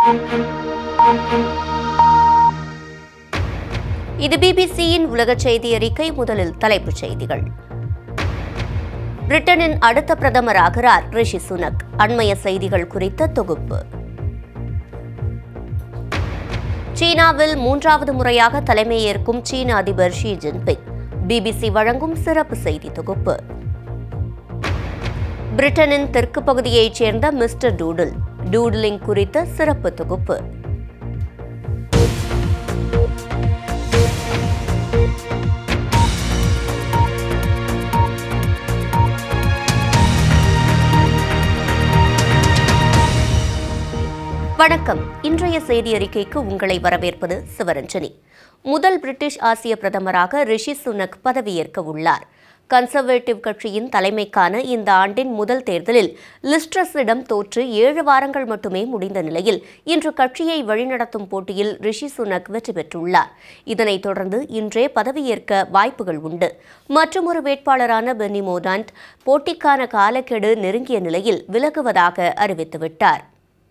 இது பிபிசியின் உலக செய்தி அறிக்கை முதலில் தலைப்புச் செய்திகள் பிரிட்டனின் அடுத்த பிரதமராகிறார் ரிஷி சுனக் அண்மைய செய்திகள் குறித்த தொகுப்பு சீனாவில் மூன்றாவது முறையாக தலைமையேற்கும் சீன அதிபர் ஷி ஜின்பிங் பிபிசி வழங்கும் சிறப்பு செய்தி தொகுப்பு பிரிட்டனின் தெற்கு பகுதியைச் சேர்ந்த மிஸ்டர் டூடில் டூட்லிங் குறித்த சிறப்பு தொகுப்பு வணக்கம் இன்றைய செய்தி அறிக்கைக்கு உங்களை வரவேற்பது சிவரஞ்சனி முதல் பிரிட்டிஷ் ஆசிய பிரதமராக ரிஷி சுனக் பதவியேற்க உள்ளார் கன்சர்வேட்டிவ் கட்சியின் தலைமைக்கான இந்த ஆண்டின் முதல் தேர்தலில் லிஸ்ட்ரஸிடம் தோற்று ஏழு வாரங்கள் மட்டுமே முடிந்த நிலையில் இன்று கட்சியை வழிநடத்தும் போட்டியில் ரிஷி சுனக் வெற்றி பெற்றுள்ளார் இதனைத் தொடர்ந்து இன்றே பதவியேற்க வாய்ப்புகள் உண்டு மற்றொரு வேட்பாளரான பென்னி மோடாண்ட் போட்டிக்கான காலக்கெடு நெருங்கிய நிலையில் விலகுவதாக அறிவித்துவிட்டார்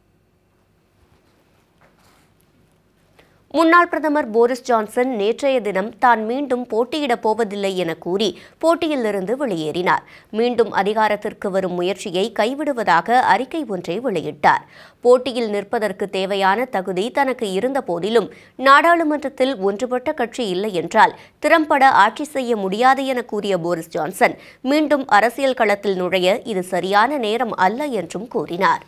முன்னாள் பிரதமர் போரிஸ் ஜான்சன் நேற்றைய தினம் தான் மீண்டும் போட்டியிடப் போவதில்லை என கூறி போட்டியிலிருந்து வெளியேறினார் மீண்டும் அதிகாரத்திற்கு வரும் முயற்சியை கைவிடுவதாக அறிக்கை ஒன்றை வெளியிட்டார் போட்டியில் நிற்பதற்கு தேவையான தகுதி தனக்கு இருந்த போதிலும் நாடாளுமன்றத்தில் ஒன்றுபட்ட கட்சி இல்லை என்றால் திறம்பட ஆட்சி செய்ய முடியாது என கூறிய போரிஸ் ஜான்சன் மீண்டும் அரசியல் களத்தில் நுழைய இது சரியான நேரம் அல்ல என்றும் கூறினார்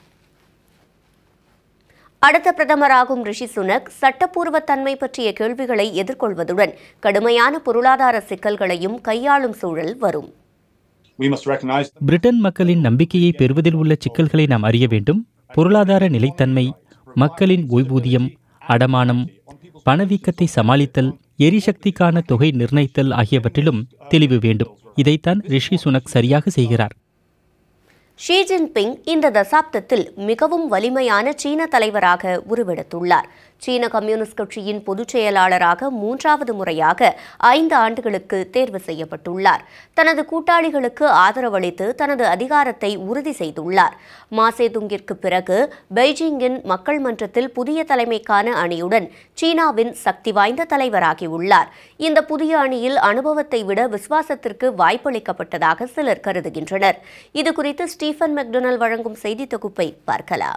அடுத்த பிரதமராகும் ரிஷி சுனக் சட்டப்பூர்வ தன்மை பற்றிய கேள்விகளை எதிர்கொள்வதுடன் கடுமையான பொருளாதார சிக்கல்களையும் கையாளும் சூழல் வரும் We must recognize பிரிட்டன் மக்களின் நம்பிக்கையை பெறுவதில் உள்ள சிக்கல்களை நாம் அறிய வேண்டும் பொருளாதார நிலைத்தன்மை மக்களின் ஓய்வூதியம் அடமானம் பணவீக்கத்தை சமாளித்தல் எரிசக்திக்கான தொகை நிர்ணயித்தல் ஆகியவற்றிலும் தெளிவு வேண்டும் இதைத்தான் ரிஷி சுனக் சரியாக செய்கிறார் ஷி ஜின்பிங் இந்த தசாப்தத்தில் மிகவும் வலிமையான சீன தலைவராக உருவெடுத்துள்ளார் சீன கம்யூனிஸ்ட் கட்சியின் பொதுச் செயலாளராக மூன்றாவது முறையாக ஐந்து ஆண்டுகளுக்கு தேர்வு செய்யப்பட்டுள்ளார் தனது கூட்டாளிகளுக்கு ஆதரவளித்து தனது அதிகாரத்தை உறுதி செய்துள்ளார் மாசேதுங்கிற்கு பிறகு பெய்ஜிங்கின் மக்கள் மன்றத்தில் புதிய தலைமைக்கான அணியுடன் சீனாவின் சக்தி வாய்ந்த தலைவராகியுள்ளார் இந்த புதிய அணியில் அனுபவத்தை விட விசுவாசத்திற்கு வாய்ப்பளிக்கப்பட்டதாக சிலர் கருதுகின்றனர் இதுகுறித்து ஸ்டீஃபன் மெக்டொனல் வழங்கும் செய்தி தொகுப்பை பார்க்கலாம்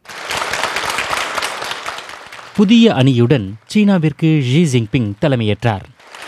புதிய அணியுடன் சீனாவிற்கு ஷி ஜின்பிங் தலைமையேற்றார்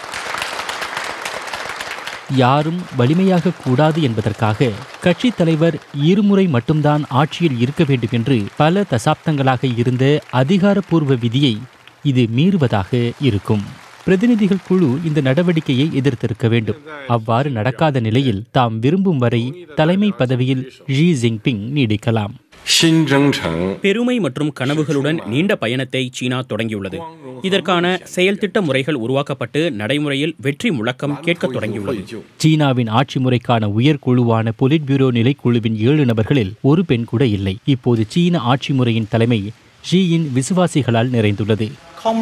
யாரும் வலிமையாக கூடாது என்பதற்காக கட்சித் தலைவர் இருமுறை மட்டும்தான் ஆட்சியில் இருக்க வேண்டும் என்று பல தசாப்தங்களாக இருந்த அதிகாரப்பூர்வ விதியை இது மீறுவதாக இருக்கும் பிரதிநிதிகள் குழு இந்த நடவடிக்கையை எதிர்த்திருக்க வேண்டும் அவ்வாறு நடக்காத நிலையில் தாம் விரும்பும் வரை தலைமை பதவியில் ஷி ஜின்பிங் நீடிக்கலாம் 新征程 பெருமை மற்றும் கனவுகளுடன் நீண்ட பயணத்தை சீனா தொடங்கியுள்ளது இதற்கான செயல் திட்ட முறைகள் உருவாக்கப்பட்டு நடைமுறையில் வெற்றி முழக்கம் கேட்கத் தொடங்கியுள்ளது சீனாவின் ஆட்சி முறைக்கான உயர் குழுவான பொலிட் பியூரோ நிலைக்குழுவின் ஏழு நபர்களில் ஒரு பெண் கூட இல்லை இப்போது சீன ஆட்சி முறையின் தலைமை ஷியின் விசுவாசிகளால் நிறைந்துள்ளது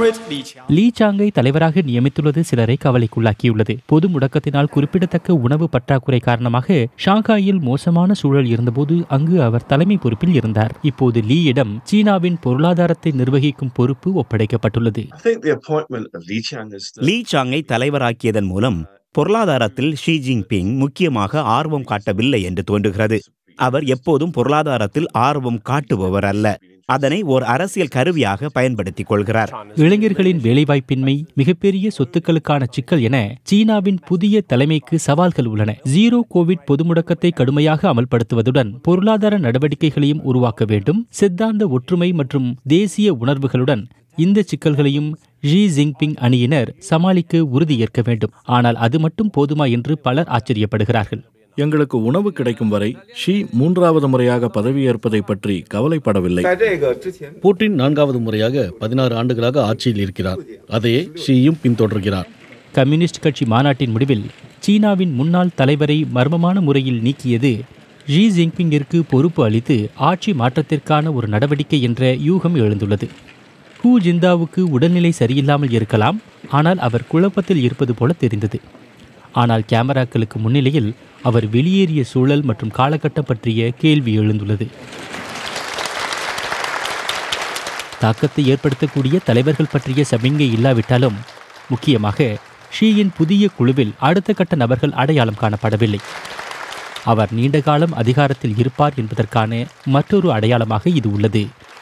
லீ சாங்கை தலைவராக நியமித்துள்ளது சிலரை கவலைக்குள்ளாக்கியுள்ளது பொது முடக்கத்தினால் குறிப்பிடத்தக்க உணவு பற்றாக்குறை காரணமாக ஷாங்காயில் மோசமான சூழல் இருந்தபோது அங்கு அவர் தலைமை பொறுப்பில் இருந்தார் இப்போது லீயிடம் சீனாவின் பொருளாதாரத்தை நிர்வகிக்கும் பொறுப்பு ஒப்படைக்கப்பட்டுள்ளது I think the appointment of Li Chang as the லீ சாங்கை தலைவராக்கியதன் மூலம் பொருளாதாரத்தில் ஷி ஜின்பிங் முக்கியமாக ஆர்வம் காட்டவில்லை என்று தோன்றுகிறது அவர் எப்போதும் பொருளாதாரத்தில் ஆர்வம் காட்டுபவர் அல்ல அதனை ஓர் அரசியல் கருவியாக பயன்படுத்திக் கொள்கிறார் இளைஞர்களின் வேலைவாய்ப்பின்மை மிகப்பெரிய சொத்துக்களுக்கான சிக்கல் என சீனாவின் புதிய தலைமைக்கு சவால்கள் உள்ளன ஜீரோ கோவிட் பொது முடக்கத்தை கடுமையாக அமல்படுத்துவதுடன் பொருளாதார நடவடிக்கைகளையும் உருவாக்க வேண்டும் சித்தாந்த ஒற்றுமை மற்றும் தேசிய உணர்வுகளுடன் இந்த சிக்கல்களையும் ஷி ஜின்பிங் அணியினர் சமாளிக்க உறுதியேற்க வேண்டும் ஆனால் அது மட்டும் போதுமா என்று பலர் ஆச்சரியப்படுகிறார்கள் எங்களுக்கு உணவு கிடைக்கும் வரை ஷி மூன்றாவது முறையாக பதவியேற்பதை பற்றி கவலைப்படவில்லை 在这个之前， பூட்டின் நான்காவது முறையாக பதினாறு ஆண்டுகளாக ஆட்சியில் இருக்கிறார் அதையே ஷியும் பின்தொடர்கிறார் கம்யூனிஸ்ட் கட்சி மாநாட்டின் முடிவில் சீனாவின் முன்னாள் தலைவரை மர்மமான முறையில் நீக்கியது ஷி ஜின்பிங்கிற்கு பொறுப்பு அளித்து ஆட்சி மாற்றத்திற்கான ஒரு நடவடிக்கை என்ற யூகம் எழுந்துள்ளது ஹூ ஜிந்தாவுக்கு உடல்நிலை சரியில்லாமல் இருக்கலாம் ஆனால் அவர் குழப்பத்தில் இருப்பது போல தெரிந்தது ஆனால் கேமராக்களுக்கு முன்னிலையில் அவர் வெளியேறிய சூழல் மற்றும் காலகட்டம் பற்றிய கேள்வி எழுந்துள்ளது தாக்கத்தை ஏற்படுத்தக்கூடிய தலைவர்கள் பற்றிய சமிங்கை இல்லாவிட்டாலும் முக்கியமாக ஷீயின் புதிய குழுவில் அடுத்த கட்ட நபர்கள் அடையாளம் காணப்படவில்லை அவர் நீண்ட காலம் அதிகாரத்தில் இருப்பார் என்பதற்கான மற்றொரு அடையாளமாக இது உள்ளது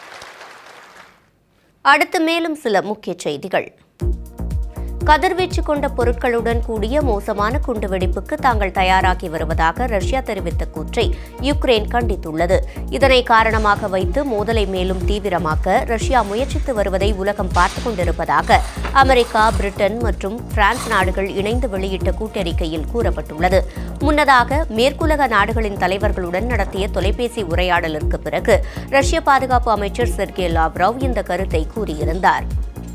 அடுத்து மேலும் சில முக்கிய செய்திகள் கதிர்வீச்சு கொண்ட பொருட்களுடன் கூடிய மோசமான குண்டுவெடிப்புக்கு தாங்கள் தயாராகி வருவதாக ரஷ்யா தெரிவித்த கூற்றை யுக்ரைன் கண்டித்துள்ளது இதனை காரணமாக வைத்து மோதலை மேலும் தீவிரமாக்க ரஷ்யா முயற்சித்து வருவதை உலகம் பார்த்துக் கொண்டிருப்பதாக அமெரிக்கா பிரிட்டன் மற்றும் பிரான்ஸ் நாடுகள் இணைந்து வெளியிட்ட கூட்டறிக்கையில் கூறப்பட்டுள்ளது முன்னதாக மேற்குலக நாடுகளின் தலைவர்களுடன் நடத்திய தொலைபேசி உரையாடலுக்கு பிறகு ரஷ்ய பாதுகாப்பு அமைச்சர் செர்கே லாவ்ரோவ் இந்த கருத்தை கூறியிருந்தார்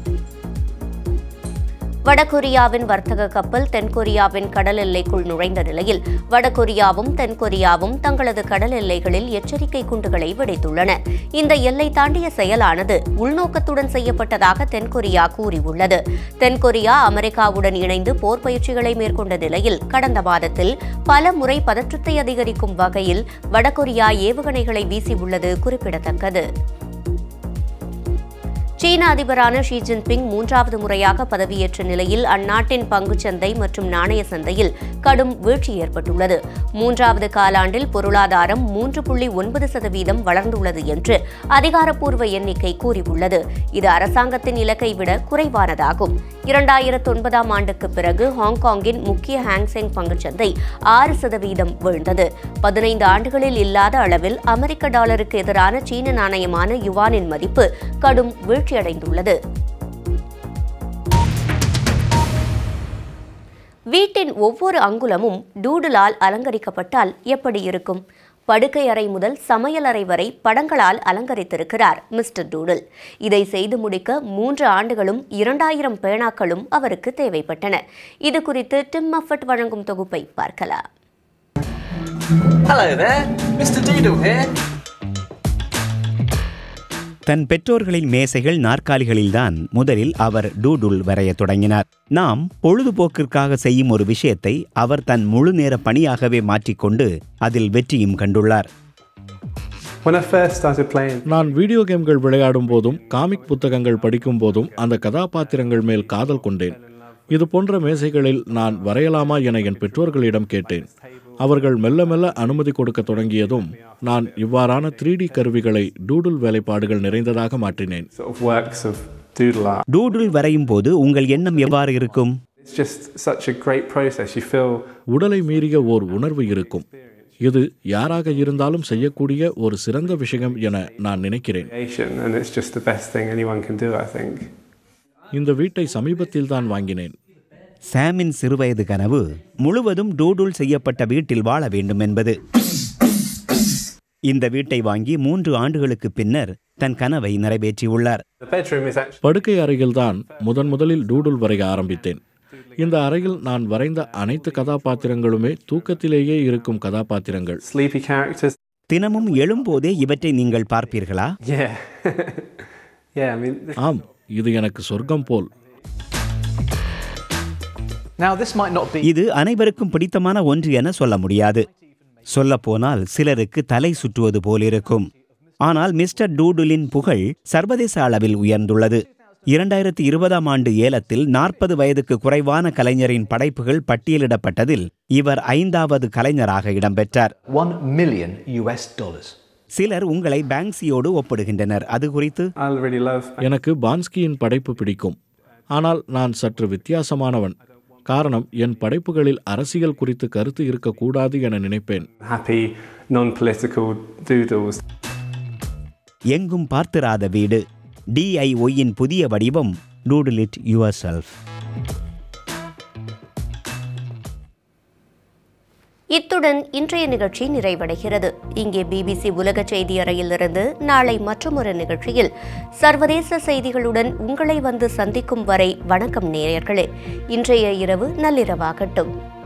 வடகொரியாவின் வர்த்தக கப்பல் தென்கொரியாவின் கடல் எல்லைக்குள் நுழைந்த நிலையில் வடகொரியாவும் தென்கொரியாவும் தங்களது கடல் எல்லைகளில் எச்சரிக்கை குண்டுகளை வெடித்துள்ளன இந்த எல்லை தாண்டிய செயலானது உள்நோக்கத்துடன் செய்யப்பட்டதாக தென்கொரியா கூறியுள்ளது தென்கொரியா அமெரிக்காவுடன் இணைந்து போர் பயிற்சிகளை மேற்கொண்ட நிலையில் கடந்த மாதத்தில் பல முறை பதற்றத்தை அதிகரிக்கும் வகையில் வடகொரியா ஏவுகணைகளை வீசியுள்ளது குறிப்பிடத்தக்கது சீன அதிபரான ஷி ஜின்பிங் மூன்றாவது முறையாக பதவியேற்ற நிலையில் அந்நாட்டின் பங்குச்சந்தை மற்றும் நாணய சந்தையில் கடும் வீழ்ச்சி ஏற்பட்டுள்ளது மூன்றாவது காலாண்டில் பொருளாதாரம் மூன்று புள்ளி ஒன்பது சதவீதம் வளர்ந்துள்ளது என்று அதிகாரப்பூர்வ எண்ணிக்கை கூறியுள்ளது இது அரசாங்கத்தின் இலக்கை விட குறைவானதாகும் இரண்டாயிரத்து ஒன்பதாம் ஆண்டுக்கு பிறகு ஹாங்காங்கின் முக்கிய ஹாங்செங் பங்குச்சந்தை ஆறு சதவீதம் வீழ்ந்தது பதினைந்து ஆண்டுகளில் இல்லாத அளவில் அமெரிக்க டாலருக்கு எதிரான சீன நாணயமான யுவானின் மதிப்பு கடும் வீழ்ச்சியடைந்துள்ளது வீட்டின் ஒவ்வொரு அங்குலமும் டூடுலால் அலங்கரிக்கப்பட்டால் எப்படி இருக்கும் படுக்கை அறை முதல் சமையலறை வரை படங்களால் அலங்கரித்திருக்கிறார் மிஸ்டர் டூடில் இதை செய்து முடிக்க மூன்று ஆண்டுகளும் இரண்டாயிரம் பேனாக்களும் அவருக்கு தேவைப்பட்டன இது குறித்து டிம் மஃபட் வழங்கும் தொகுப்பை பார்க்கலாம் Hello there, Mr. Doodle here. தன் பெற்றோர்களின் மேசைகள் நாற்காலிகளில்தான் முதலில் அவர் டூடுல் வரையத் தொடங்கினார் நாம் பொழுதுபோக்கிற்காக செய்யும் ஒரு விஷயத்தை அவர் தன் முழு நேர பணியாகவே மாற்றிக்கொண்டு அதில் வெற்றியும் கண்டுள்ளார் When I first started playing, நான் வீடியோ கேம்கள் விளையாடும் போதும் காமிக் புத்தகங்கள் படிக்கும் போதும் அந்த கதாபாத்திரங்கள் மேல் காதல் கொண்டேன் இது போன்ற மேசைகளில் நான் வரையலாமா என என் பெற்றோர்களிடம் கேட்டேன் அவர்கள் மெல்ல மெல்ல அனுமதி கொடுக்க தொடங்கியதும் நான் இவ்வாறான த்ரீ டி கருவிகளை டூடுல் வேலைப்பாடுகள் நிறைந்ததாக மாற்றினேன் sort of works of doodle art, doodle வரையும் போது உங்கள் எண்ணம் எவ்வாறு இருக்கும் it's just such a great process. You feel உடலை மீறிய ஓர் உணர்வு இருக்கும் இது யாராக இருந்தாலும் செய்யக்கூடிய ஒரு சிறந்த விஷயம் என நான் நினைக்கிறேன் creation, and it's just the best thing anyone can do, I think. இந்த வீட்டை சமீபத்தில் தான் வாங்கினேன் சாமின் சிறுவயது கனவு முழுவதும் டூடுல் செய்யப்பட்ட வீட்டில் வாழ வேண்டும் என்பது இந்த வீட்டை வாங்கி மூன்று ஆண்டுகளுக்கு பின்னர் தன் கனவை நிறைவேற்றியுள்ளார் The bedroom is actually படுக்கை அறையில்தான் முதன் முதலில் டூடுல் வரைய ஆரம்பித்தேன் இந்த அறையில் நான் வரைந்த அனைத்து கதாபாத்திரங்களுமே தூக்கத்திலேயே இருக்கும் கதாபாத்திரங்கள் sleepy characters. தினமும் எழும்போதே இவற்றை நீங்கள் பார்ப்பீர்களா Yeah. yeah, I mean, this- ஆம் இது எனக்கு சொர்க்கம் போல் Now, this might not be இது அனைவருக்கும் பிடித்தமான ஒன்று என சொல்ல முடியாது சொல்லப்போனால் சிலருக்கு தலை சுற்றுவது போலிருக்கும் ஆனால் மிஸ்டர் டூடுலின் புகழ் சர்வதேச அளவில் உயர்ந்துள்ளது இரண்டாயிரத்தி இருபதாம் ஆண்டு ஏலத்தில் நாற்பது வயதுக்கு குறைவான கலைஞரின் படைப்புகள் பட்டியலிடப்பட்டதில் இவர் ஐந்தாவது கலைஞராக இடம்பெற்றார் 1 million US dollars. சிலர் உங்களை பேங்க்சியோடு ஒப்பிடுகின்றனர் அது குறித்து I really love எனக்கு பான்ஸ்கியின் படைப்பு பிடிக்கும் ஆனால் நான் சற்று வித்தியாசமானவன் காரணம் என் படைப்புகளில் அரசியல் குறித்து கருத்து இருக்கக்கூடாது என நினைப்பேன் happy, non-political doodles. எங்கும் பார்த்திராத வீடு டிஐஒயின் புதிய வடிவம் டூடுல் இட் யுவர் செல்ஃப் இத்துடன் இன்றைய நிகழ்ச்சி நிறைவடைகிறது இங்கே பிபிசி உலக செய்தி அறையிலிருந்து நாளை மற்றொரு நிகழ்ச்சியில் சர்வதேச செய்திகளுடன் உங்களை வந்து சந்திக்கும் வரை வணக்கம் நேயர்களே இன்றைய இரவு நள்ளிரவாகட்டும்